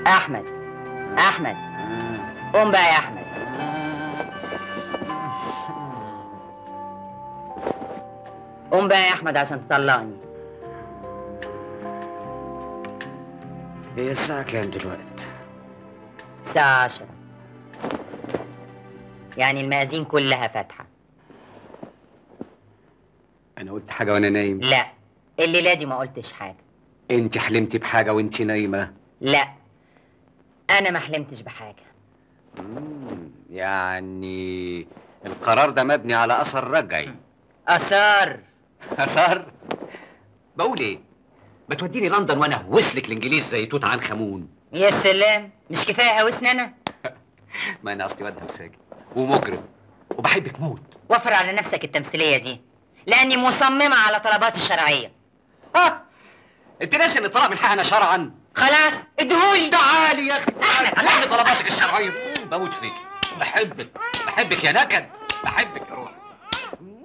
احمد احمد قوم بقى يا احمد قوم بقى يا احمد عشان تطلقني هي الساعة كام دلوقتي؟ الساعة عشرة يعني المآذين كلها فاتحة أنا قلت حاجة وأنا نايم لا الليلة دي ما قلتش حاجة أنت حلمتي بحاجة وأنت نايمة لا أنا ما حلمتش بحاجة مم، يعني القرار ده مبني على أثر رجعي أثار أثر؟ بقول إيه؟ ما توديني لندن وأنا أهوسلك الإنجليز زي توت عنخ آمون يا سلام مش كفاية هوسنا أنا ما أنا أصلي واد همساجي ومجرم وبحبك موت وفر على نفسك التمثيلية دي لأني مصممة على طلباتي الشرعية ها أنت ناسي إن طلع من حقنا شرعا خلاص اديهولي تعالي يا أخي تعالي علمي طلباتك الشرعية بموت فيك بحبك بحبك يا نكد بحبك يا روحي